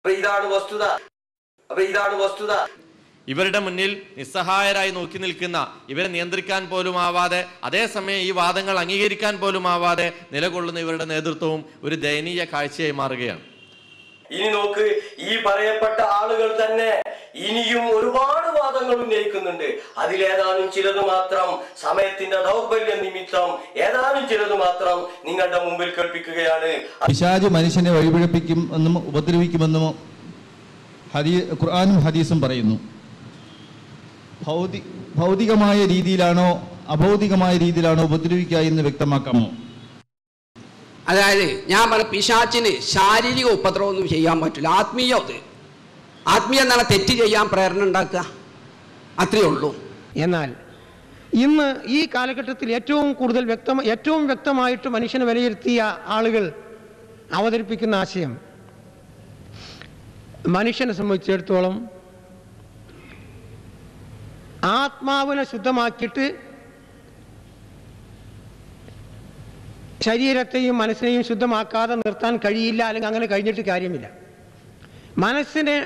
അപ്പൊ ഇതാണ് വസ്തുത അപ്പൊ ഇതാണ് വസ്തുത ഇവരുടെ മുന്നിൽ നിസ്സഹായരായി നോക്കി നിൽക്കുന്ന ഇവരെ നിയന്ത്രിക്കാൻ പോലും ആവാതെ അതേസമയം ഈ വാദങ്ങൾ അംഗീകരിക്കാൻ പോലും ആവാതെ നിലകൊള്ളുന്ന ഇവരുടെ നേതൃത്വവും ഒരു ദയനീയ കാഴ്ചയായി മാറുകയാണ് ഇനി നോക്ക് ഈ പറയപ്പെട്ട ആളുകൾ തന്നെ ഇനിയും ഒരുപാട് വാദങ്ങൾ ഉന്നയിക്കുന്നുണ്ട് അതിലേതാനും ചിലത് മാത്രം സമയത്തിന്റെ ദൗർബല്യ നിമിത്തം ഏതാനും ചിലത് മാത്രം നിങ്ങളുടെ മുമ്പിൽ കേൾപ്പിക്കുകയാണ് പിശാജ് മനുഷ്യനെ വഴിപിഴപ്പിക്കും എന്നും ഉപദ്രവിക്കുമെന്നും ഹദീ ഖുർആാനും ഹദീസും പറയുന്നു ഭൗതി ഭൗതികമായ രീതിയിലാണോ അഭൗതികമായ രീതിയിലാണോ ഉപദ്രവിക്കുക എന്ന് വ്യക്തമാക്കാമോ അതായത് ഞാൻ പറഞ്ഞ പിശാച്ചിന് ശാരീരിക ഉപദ്രവമൊന്നും ചെയ്യാൻ പറ്റില്ല ആത്മീയ അത് ആത്മീയ എന്താണ് തെറ്റ് ചെയ്യാൻ പ്രേരണ ഉണ്ടാക്കുക അത്രയേ ഉള്ളൂ എന്നാൽ ഇന്ന് ഈ കാലഘട്ടത്തിൽ ഏറ്റവും കൂടുതൽ വ്യക്തം ഏറ്റവും വ്യക്തമായിട്ട് മനുഷ്യനെ വിലയിരുത്തിയ ആളുകൾ അവതരിപ്പിക്കുന്ന ആശയം മനുഷ്യനെ സംബന്ധിച്ചിടത്തോളം ആത്മാവിനെ ശുദ്ധമാക്കിയിട്ട് ശരീരത്തെയും മനസ്സിനെയും ശുദ്ധമാക്കാതെ നിർത്താൻ കഴിയില്ല അല്ലെങ്കിൽ അങ്ങനെ കഴിഞ്ഞിട്ട് കാര്യമില്ല മനസ്സിനെ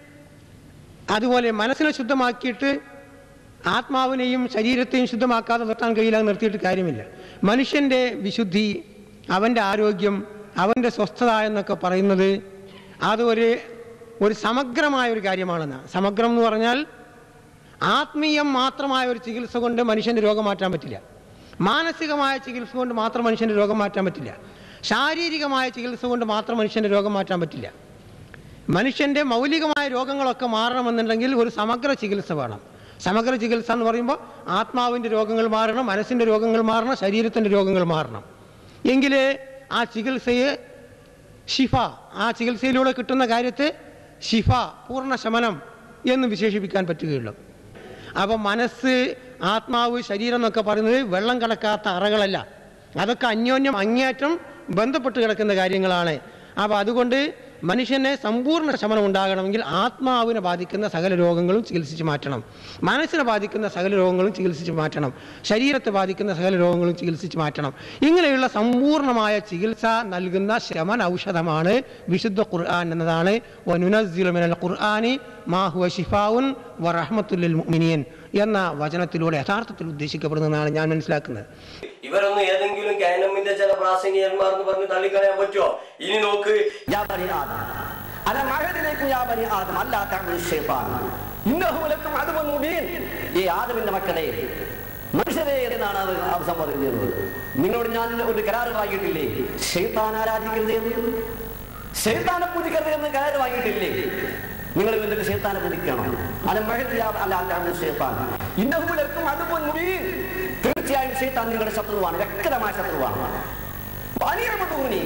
അതുപോലെ മനസ്സിനെ ശുദ്ധമാക്കിയിട്ട് ആത്മാവിനെയും ശരീരത്തെയും ശുദ്ധമാക്കാതെ നിർത്താൻ കഴിയില്ല എന്ന് നിർത്തിയിട്ട് കാര്യമില്ല മനുഷ്യൻ്റെ വിശുദ്ധി അവൻ്റെ ആരോഗ്യം അവൻ്റെ സ്വസ്ഥത എന്നൊക്കെ പറയുന്നത് അതൊരു ഒരു സമഗ്രമായ ഒരു കാര്യമാണെന്ന് സമഗ്രം എന്ന് പറഞ്ഞാൽ ആത്മീയം മാത്രമായ ഒരു ചികിത്സ കൊണ്ട് മനുഷ്യൻ്റെ രോഗം മാറ്റാൻ പറ്റില്ല മാനസികമായ ചികിത്സ കൊണ്ട് മാത്രം മനുഷ്യൻ്റെ രോഗം മാറ്റാൻ പറ്റില്ല ശാരീരികമായ ചികിത്സ കൊണ്ട് മാത്രം മനുഷ്യൻ്റെ രോഗം മാറ്റാൻ പറ്റില്ല മനുഷ്യൻ്റെ മൗലികമായ രോഗങ്ങളൊക്കെ മാറണമെന്നുണ്ടെങ്കിൽ ഒരു സമഗ്ര ചികിത്സ വേണം സമഗ്ര ചികിത്സ എന്ന് പറയുമ്പോൾ ആത്മാവിൻ്റെ രോഗങ്ങൾ മാറണം മനസ്സിൻ്റെ രോഗങ്ങൾ മാറണം ശരീരത്തിൻ്റെ രോഗങ്ങൾ മാറണം എങ്കിലേ ആ ചികിത്സയെ ഷിഫ ആ ചികിത്സയിലൂടെ കിട്ടുന്ന കാര്യത്തെ ഷിഫ പൂർണ്ണ ശമനം എന്ന് വിശേഷിപ്പിക്കാൻ പറ്റുകയുള്ളൂ അപ്പോൾ മനസ്സ് ആത്മാവ് ശരീരം എന്നൊക്കെ പറയുന്നത് വെള്ളം കിടക്കാത്ത അറകളല്ല അതൊക്കെ അന്യോന്യം അങ്ങേയറ്റം ബന്ധപ്പെട്ട് കിടക്കുന്ന കാര്യങ്ങളാണ് അപ്പോൾ അതുകൊണ്ട് മനുഷ്യനെ സമ്പൂർണ്ണ ശമനം ഉണ്ടാകണമെങ്കിൽ ആത്മാവിനെ ബാധിക്കുന്ന സകല രോഗങ്ങളും ചികിത്സിച്ച് മാറ്റണം മനസ്സിനെ ബാധിക്കുന്ന സകല രോഗങ്ങളും ചികിത്സിച്ച് മാറ്റണം ശരീരത്തെ ബാധിക്കുന്ന സകല രോഗങ്ങളും ചികിത്സിച്ച് മാറ്റണം ഇങ്ങനെയുള്ള സമ്പൂർണ്ണമായ ചികിത്സ നൽകുന്ന ശമന ഔഷധമാണ് വിശുദ്ധ ഖുർആൻ എന്നതാണ് വനുനസ്സിലു മിനൽ ഖുർആനി മാ ഹുവ ഷിഫാവുൻ വ റഹ്മത്തുല്ലിൽ മുഅ്മിനീൻ എന്ന വചനത്തിലൂടെ യഥാർത്ഥത്തിൽ ഉദ്ദേശിക്കപ്പെടുന്നതാണ് ഞാൻ മനസ്സിലാക്കുന്നത് ഇവരൊന്നും ഏതെങ്കിലും കാനമിന്റെ ചില പ്രാസംഗികന്മാർ എന്ന് പറഞ്ഞ് തള്ളിക്കളയാൻ പറ്റുമോ ഇനി നോക്ക് يا بني آدم أنا معهد إليكم يا بني آدم ألا تعبدوا الشيطان إنه لكم عدو مبين ഈ ആദമിന്റെ മക്കളെ മനുഷ്യരെ എന്നാണ് അത് അഭിസംബോധന ചെയ്യുന്നത് നിങ്ങളോട് ഞാൻ ഒരു കരാറ് വാങ്ങിയിട്ടില്ലേ ഷെയ്ത്താൻ ആരാധിക്കരുത് എന്ന് ഷെയ്ത്താനെ പൂജിക്കരുത് എന്ന് കരാറ് വാങ്ങിയിട്ടില്ലേ നിങ്ങൾ എന്നിട്ട് ഷെയ്ത്താനെ പൂജിക്കണം അത് അല്ലാതെ ഷെയ്ത്താൻ ഇന്നഹുലക്കും അതുപോലെ മുബീൻ തീർച്ചയായും ഷെയ്ത്താൻ നിങ്ങളുടെ ശത്രുവാണ് വ്യക്തമായ ശത്രുവാണ് അനിയമതൂനി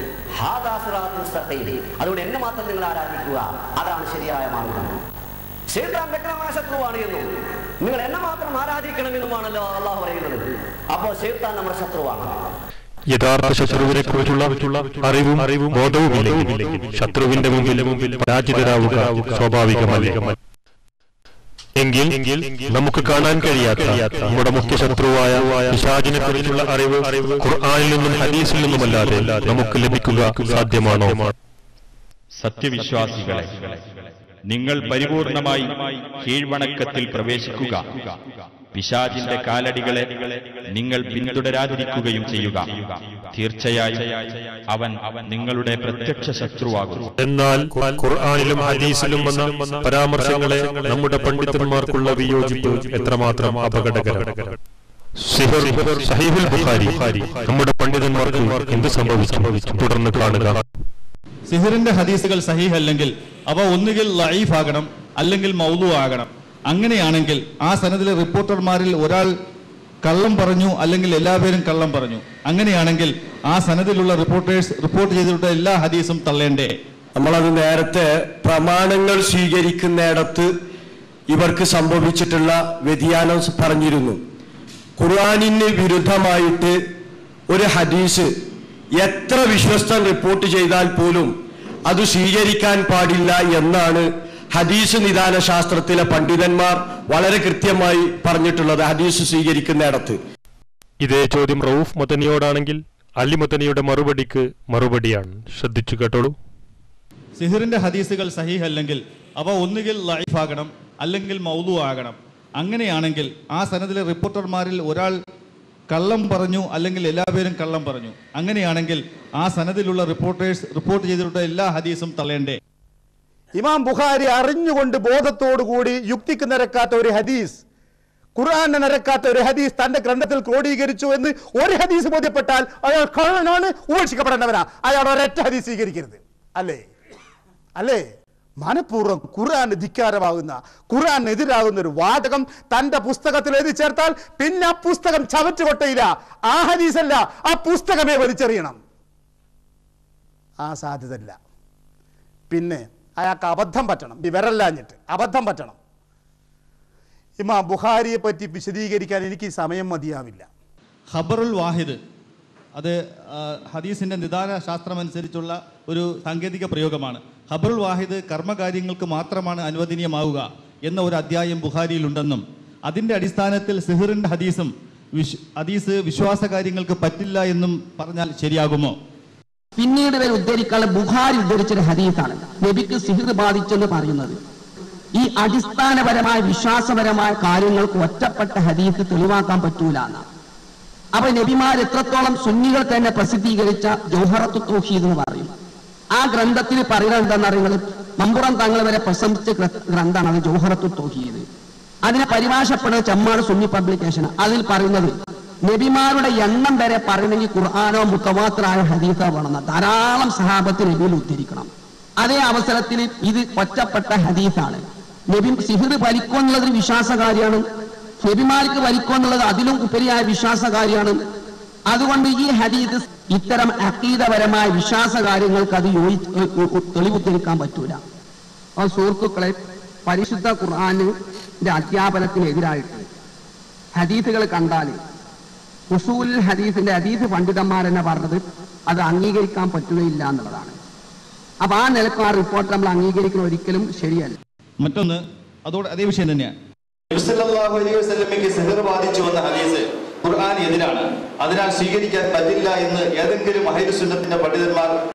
അതുകൊണ്ട് എന്നെ മാത്രം നിങ്ങൾ ആരാധിക്കുക അതാണ് ശരിയായ മാർഗം ശേത്താൻ വ്യക്തമായ ശത്രുവാണ് എന്നും നിങ്ങൾ എന്നെ മാത്രം ആരാധിക്കണമെന്നുമാണല്ലോ അള്ളാഹു പറയുന്നത് അപ്പോൾ ശേത്താൻ നമ്മുടെ ശത്രുവാണ് യഥാർത്ഥ ശത്രുവിനെ കുറിച്ചുള്ള അറിവും അറിവും ബോധവുമില്ലെങ്കിൽ ശത്രുവിന്റെ മുമ്പിൽ മുമ്പിൽ പരാജിതരാവുക സ്വാഭാവികമല്ല എങ്കിൽ എങ്കിൽ നമുക്ക് കാണാൻ കഴിയാത്ത നമ്മുടെ മുഖ്യ ശത്രുവായ പിശാചിനെ കുറിച്ചുള്ള അറിവ് ഖുർആനിൽ നിന്നും ഹദീസിൽ നിന്നുമല്ലാതെ നമുക്ക് ലഭിക്കുക സാധ്യമാണോ സത്യവിശ്വാസികളെ നിങ്ങൾ പരിപൂർണമായി കീഴ്വണക്കത്തിൽ പ്രവേശിക്കുക പിശാചിന്റെ കാലടികളെ നിങ്ങൾ പിന്തുടരാതിരിക്കുകയും ചെയ്യുക തീർച്ചയായും അവൻ നിങ്ങളുടെ പ്രത്യക്ഷ ശത്രുവാകുന്നു എന്നാൽ ഖുർആനിലും ഹദീസിലും വന്ന പരാമർശങ്ങളെ നമ്മുടെ പണ്ഡിതന്മാർക്കുള്ള വിയോജിപ്പ് എത്രമാത്രം അപകടകരം സിഹർ സഹീഹുൽ ബുഖാരി നമ്മുടെ പണ്ഡിതന്മാർക്ക് എന്ത് സംഭവിച്ചു തുടർന്ന് കാണുക സിഹിറിന്റെ ഹദീസുകൾ സഹീഹ് അല്ലെങ്കിൽ അവ ഒന്നുകിൽ ലൈഫ് ആകണം അല്ലെങ്കിൽ മൗലു ആകണം അങ്ങനെയാണെങ്കിൽ ആ സനദിലെ റിപ്പോർട്ടർമാരിൽ ഒരാൾ കള്ളം പറഞ്ഞു അല്ലെങ്കിൽ എല്ലാവരും കള്ളം പറഞ്ഞു അങ്ങനെയാണെങ്കിൽ ആ സനദിലുള്ള റിപ്പോർട്ടേഴ്സ് റിപ്പോർട്ട് ചെയ്തിട്ടുള്ള എല്ലാ ഹദീസും തള്ളേണ്ടേ നമ്മളത് നേരത്തെ പ്രമാണങ്ങൾ സ്വീകരിക്കുന്നിടത്ത് ഇവർക്ക് സംഭവിച്ചിട്ടുള്ള വ്യതിയാനം പറഞ്ഞിരുന്നു ഖുർആാനിന് വിരുദ്ധമായിട്ട് ഒരു ഹദീസ് എത്ര വിശ്വസ്തൻ റിപ്പോർട്ട് ചെയ്താൽ പോലും അത് സ്വീകരിക്കാൻ പാടില്ല എന്നാണ് ഹദീസ് നിദാന ശാസ്ത്രത്തിലെ പണ്ഡിതന്മാർ വളരെ കൃത്യമായി പറഞ്ഞിട്ടുള്ളത് ഹദീസ് സ്വീകരിക്കുന്നിടത്ത് ഇതേ ചോദ്യം റൌഫ് മദനിയോടാണെങ്കിൽ അലി മദനിയുടെ മറുപടിക്ക് മറുപടിയാണ് ശ്രദ്ധിച്ചു കേട്ടോളൂ സിഹിറിന്റെ ഹദീസുകൾ സഹീഹ് അല്ലെങ്കിൽ അവ ഒന്നുകിൽ ലൈഫ് ആകണം അല്ലെങ്കിൽ മൗലു ആകണം അങ്ങനെയാണെങ്കിൽ ആ സനദിലെ റിപ്പോർട്ടർമാരിൽ ഒരാൾ കള്ളം പറഞ്ഞു അല്ലെങ്കിൽ എല്ലാവരും കള്ളം പറഞ്ഞു അങ്ങനെയാണെങ്കിൽ ആ സനദിലുള്ള റിപ്പോർട്ടേഴ്സ് റിപ്പോർട്ട് ചെയ്തിട്ടുള്ള എല്ലാ ഹദീസും തള്ളേണ്ടേ ഇമാം ബുഖാരി അറിഞ്ഞുകൊണ്ട് ബോധത്തോടുകൂടി യുക്തിക്ക് നിരക്കാത്ത ഒരു ഹദീസ് ഖുർആാനെ നിരക്കാത്ത ഒരു ഹദീസ് തന്റെ ഗ്രന്ഥത്തിൽ ക്രോഡീകരിച്ചു എന്ന് ഒരു ഹദീസ് ബോധ്യപ്പെട്ടാൽ അയാൾ കള്ളനാണ് ഉപേക്ഷിക്കപ്പെടേണ്ടവനാ അയാൾ ഒരൊറ്റ ഹദീസ് സ്വീകരിക്കരുത് അല്ലേ അല്ലേ മനഃപൂർവ്വം ഖുർആൻ ധിക്കാരമാകുന്ന ഖുർആനെതിരാകുന്ന ഒരു വാചകം തന്റെ പുസ്തകത്തിൽ എഴുതി ചേർത്താൽ പിന്നെ ആ പുസ്തകം ചവറ്റുകൊട്ടയില്ല ആ ഹദീസല്ല ആ പുസ്തകമേ വലിച്ചെറിയണം ആ സാധ്യതയില്ല പിന്നെ അയാൾക്ക് അബദ്ധം പറ്റണം വിവരല്ലാഞ്ഞിട്ട് അബദ്ധം പറ്റണം ഇമാം ബുഖാരിയെ പറ്റി വിശദീകരിക്കാൻ എനിക്ക് സമയം മതിയാവില്ല ഖബറുൽ വാഹിദ് അത് ആ, ഹദീസിന്റെ നിദാന ശാസ്ത്രമനുസരിച്ചുള്ള ഒരു സാങ്കേതിക പ്രയോഗമാണ് ഖബറുൽ വാഹിദ് കർമ്മകാര്യങ്ങൾക്ക് മാത്രമാണ് അനുവദനീയമാവുക എന്ന ഒരു അധ്യായം ബുഖാരിയിലുണ്ടെന്നും അതിന്റെ അടിസ്ഥാനത്തിൽ സിഹിറിന്റെ ഹദീസും വിശ് ഹദീസ് വിശ്വാസ കാര്യങ്ങൾക്ക് പറ്റില്ല എന്നും പറഞ്ഞാൽ ശരിയാകുമോ പിന്നീട് ഇവർ ഉദ്ധരിക്കാനുള്ള ബുഹാരി ഉദ്ധരിച്ചൊരു ഹദീസാണ് നബിക്ക് സിഹിർ ബാധിച്ചെന്ന് പറയുന്നത് ഈ അടിസ്ഥാനപരമായ വിശ്വാസപരമായ കാര്യങ്ങൾക്ക് ഒറ്റപ്പെട്ട ഹദീസ് തെളിവാക്കാൻ പറ്റൂല എന്നാണ് അപ്പൊ നബിമാർ എത്രത്തോളം സുന്നികൾ തന്നെ പ്രസിദ്ധീകരിച്ച ജൗഹറത്തു തൗഹീദ് എന്ന് പറയും ആ ഗ്രന്ഥത്തിൽ പറയുന്നത് എന്താണെന്ന് അറിയുന്നത് മമ്പുറം തങ്ങൾ വരെ പ്രശംസിച്ച ഗ്ര- ഗ്രന്ഥമാണ് അത് ജൗഹറത്തു തൗഹീദ് അതിനെ പരിഭാഷപ്പെടുന്നത് ചെമ്മാട് സുന്നി പബ്ലിക്കേഷൻ അതിൽ പറയുന്നത് നബിമാരുടെ എണ്ണം വരെ പറയണമെങ്കിൽ ഖുർആാനോ മുത്തവാത്തറായ ഹദീസോ വേണമെന്ന ധാരാളം സഹാബത്ത് നബിയിൽ ഉദ്ധരിക്കണം അതേ അവസരത്തിൽ ഇത് ഒറ്റപ്പെട്ട ഹദീസാണ് നബി സിഹിർ വലിക്കുമെന്നുള്ളതൊരു വിശ്വാസകാര്യാണ് നബിമാർക്ക് വലിക്കുമെന്നുള്ളത് അതിലും ഉപരിയായ വിശ്വാസകാര്യാണ് അതുകൊണ്ട് ഈ ഹദീസ് ഇത്തരം അക്കീതപരമായ വിശ്വാസ കാര്യങ്ങൾക്ക് അത് യോജി തെളിവുദ്ധരിക്കാൻ പറ്റൂല അപ്പോൾ സുഹൃത്തുക്കളെ പരിശുദ്ധ ഖുർആാനിന്റെ അധ്യാപനത്തിനെതിരായിട്ട് ഹദീസുകൾ കണ്ടാൽ ഉസൂൽ ഹദീസിന്റെ ഹദീസ് പണ്ഡിതന്മാരെന്നെ പറഞ്ഞത് അത് അംഗീകരിക്കാൻ പറ്റുകയില്ല എന്നുള്ളതാണ് അപ്പൊ ആ നിലക്ക് ആ റിപ്പോർട്ട് നമ്മൾ അംഗീകരിക്കുന്ന ഒരിക്കലും ശരിയല്ല മറ്റൊന്ന് അതോടെ അതേ വിഷയം തന്നെയാണ് നബിസല്ലല്ലാഹു അലൈഹി വസല്ലമയ്ക്ക് സിഹർ ബാധിച്ചു വന്ന ഹദീസ് ഖുർആൻ എതിരാണ് അതിനാൽ സ്വീകരിക്കാൻ പറ്റില്ല എന്ന് ഏതെങ്കിലും അഹൈദ് സുന്നത്തിന്റെ പണ്ഡിതന്മാർ